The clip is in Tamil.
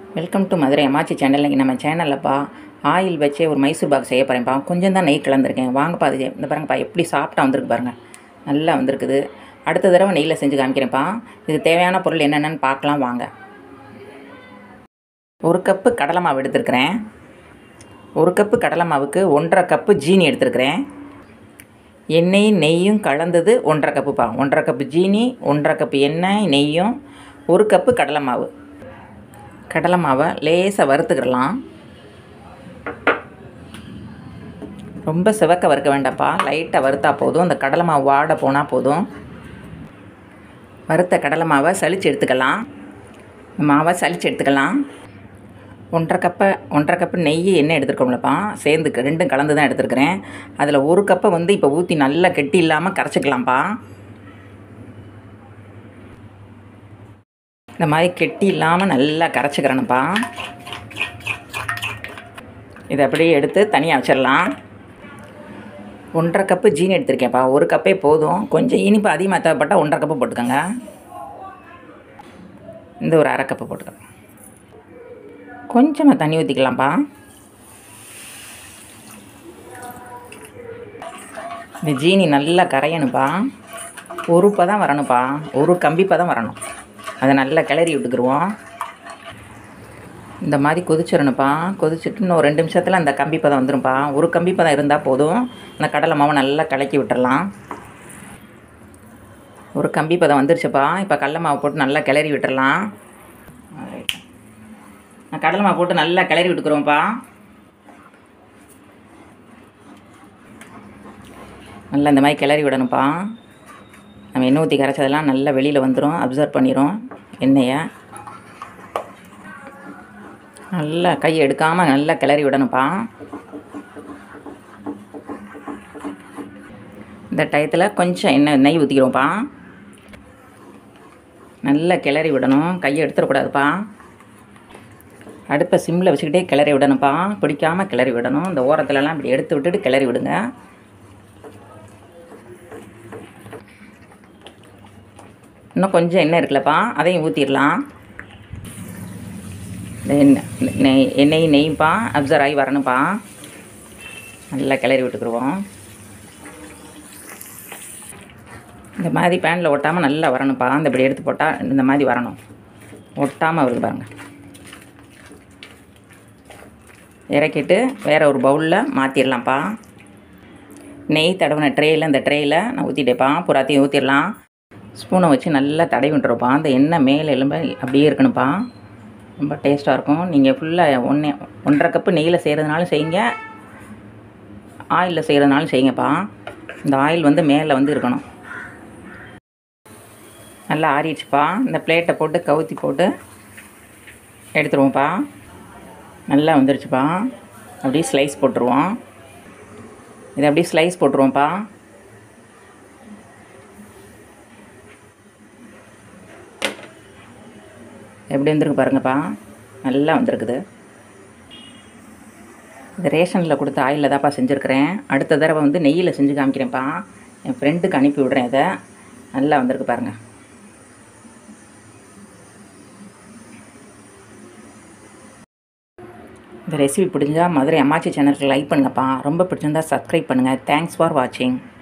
வெல்கம் டு மதுரை அம்மாச்சி சேனல் இன்றைக்கி நம்ம சேனல்லப்பா ஆயில் வச்சே ஒரு மைசூர் பாக் செய்ய போகிறேன்ப்பா கொஞ்சம் தான் நெய் கலந்துருக்கேன் வாங்கப்பா அது இந்த பாருங்கப்பா எப்படி சாப்பிட்டா வந்திருக்கு பாருங்கள் நல்லா வந்திருக்குது அடுத்த தடவை நெய்யில் செஞ்சு காமிக்கிறேன்ப்பா இதுக்கு தேவையான பொருள் என்னென்னு பார்க்கலாம் வாங்க ஒரு கப்பு கடலை மாவு எடுத்துருக்கிறேன் ஒரு கப்பு கடலை மாவுக்கு ஒன்றரை கப்பு ஜீனி எடுத்துருக்கிறேன் எண்ணெயும் நெய்யும் கலந்தது ஒன்றரை கப்புப்பா ஒன்றரை கப்பு ஜீனி ஒன்றரை கப்பு எண்ணெய் நெய்யும் ஒரு கப்பு கடலை மாவு கடலை மாவை லேசாக வறுத்துக்கிடலாம் ரொம்ப சிவக்க வறுக்க வேண்டாம்ப்பா லைட்டாக வறுத்தா போதும் அந்த கடலை மாவு வாட போனால் போதும் வறுத்த கடலை மாவை சளிச்சு எடுத்துக்கலாம் மாவை சளிச்சு எடுத்துக்கலாம் ஒன்றரை கப்பை ஒன்றரை கப்பு நெய் எண்ணெய் எடுத்துருக்கோம்லப்பா சேர்ந்து ரெண்டும் கலந்து தான் எடுத்துருக்கிறேன் அதில் ஒரு கப்பை வந்து இப்போ ஊற்றி நல்லா கெட்டி இல்லாமல் கரைச்சிக்கலாம்ப்பா இந்த மாதிரி கெட்டி இல்லாமல் நல்லா கரைச்சிக்கிறேனுப்பா இதை அப்படியே எடுத்து தனியாக வச்சிடலாம் ஒன்றரை கப்பு ஜீனி எடுத்திருக்கேன்ப்பா ஒரு கப்பே போதும் கொஞ்சம் இனிப்பு அதிகமாக தேவைப்பட்டால் ஒன்றரை கப்பு போட்டுக்கோங்க இந்த ஒரு அரை கப்பு போட்டுக்கோங்க கொஞ்சமாக தண்ணி ஊற்றிக்கலாம்ப்பா இந்த ஜீனி நல்லா கரையணுப்பா ஒரு பதம் வரணும்ப்பா ஒரு கம்பி பதம் வரணும் அதை நல்லா கிளறி விட்டுக்குருவோம் இந்த மாதிரி கொதிச்சிடணுப்பா கொதிச்சுட்டு இன்னும் ஒரு ரெண்டு நிமிஷத்தில் அந்த கம்பி பதம் வந்துடும்ப்பா ஒரு கம்பி பதம் இருந்தால் போதும் அந்த கடலை மாவை நல்லா கலக்கி விட்டுறலாம் ஒரு கம்பி பதம் வந்துருச்சுப்பா இப்போ கடலை மாவு போட்டு நல்லா கிளறி விட்டுறலாம் நான் கடலை மாவு போட்டு நல்லா கிளறி விட்டுக்குறோம்ப்பா நல்லா இந்த மாதிரி கிளறி விடணும்ப்பா நம்ம எண்ணெய் ஊற்றி கரைச்சதெல்லாம் நல்லா வெளியில் வந்துடும் அப்சர்வ் பண்ணிடும் எண்ணெயை நல்லா கை எடுக்காமல் நல்லா கிளறி விடணும்ப்பா இந்த டயத்தில் கொஞ்சம் எண்ணெய் நெய் ஊற்றிக்கிறோம்ப்பா நல்லா கிளறி விடணும் கையை எடுத்துடக்கூடாதுப்பா அடுப்பை சிம்மில் வச்சுக்கிட்டே கிளறி விடணும்ப்பா பிடிக்காமல் கிளறி விடணும் இந்த ஓரத்துலலாம் இப்படி எடுத்து விட்டுட்டு கிளறி விடுங்க இன்னும் கொஞ்சம் எண்ணெய் இருக்குல்லப்பா அதையும் ஊற்றிடலாம் இந்த எண்ணெய் நெய் எண்ணெய் நெய்ப்பா அப்சர்வ் ஆகி வரணும்ப்பா நல்லா கிளறி விட்டுக்குருவோம் இந்த மாதிரி பேனில் ஒட்டாமல் நல்லா வரணும்ப்பா இந்த இப்படி எடுத்து போட்டால் இந்த மாதிரி வரணும் ஒட்டாமல் வருது பாருங்க இறக்கிட்டு வேறு ஒரு பவுலில் மாற்றிடலாம்ப்பா நெய் தடவின ட்ரேயில் இந்த ட்ரேயில் நான் ஊற்றிட்டேப்பா புறாத்தையும் ஊற்றிடலாம் ஸ்பூனை வச்சு நல்லா தடவி விட்டுருப்பா அந்த எண்ணெய் மேலே எலும்ப அப்படியே இருக்கணும்ப்பா ரொம்ப டேஸ்ட்டாக இருக்கும் நீங்கள் ஃபுல்லாக ஒன்றே ஒன்றரை கப்பு நெய்யில் செய்கிறதுனாலும் செய்யுங்க ஆயிலில் செய்கிறதுனாலும் செய்யுங்கப்பா இந்த ஆயில் வந்து மேலே வந்து இருக்கணும் நல்லா ஆறிடுச்சுப்பா இந்த பிளேட்டை போட்டு கவுத்தி போட்டு எடுத்துருவோம்ப்பா நல்லா வந்துருச்சுப்பா அப்படியே ஸ்லைஸ் போட்டுருவோம் இதை அப்படியே ஸ்லைஸ் போட்டுருவோம்ப்பா எப்படி வந்திருக்கு பாருங்கப்பா நல்லா வந்திருக்குது இது ரேஷனில் கொடுத்த ஆயிலில் தான்ப்பா செஞ்சுருக்கிறேன் அடுத்த தடவை வந்து நெய்யில் செஞ்சு காமிக்கிறேன்ப்பா என் ஃப்ரெண்டுக்கு அனுப்பி விட்றேன் இதை நல்லா வந்திருக்கு பாருங்கள் இந்த ரெசிபி பிடிச்சா மதுரை அம்மாச்சி சேனலுக்கு லைக் பண்ணுங்கப்பா ரொம்ப பிடிச்சிருந்தா சப்ஸ்கிரைப் பண்ணுங்கள் தேங்க்ஸ் ஃபார் வாட்சிங்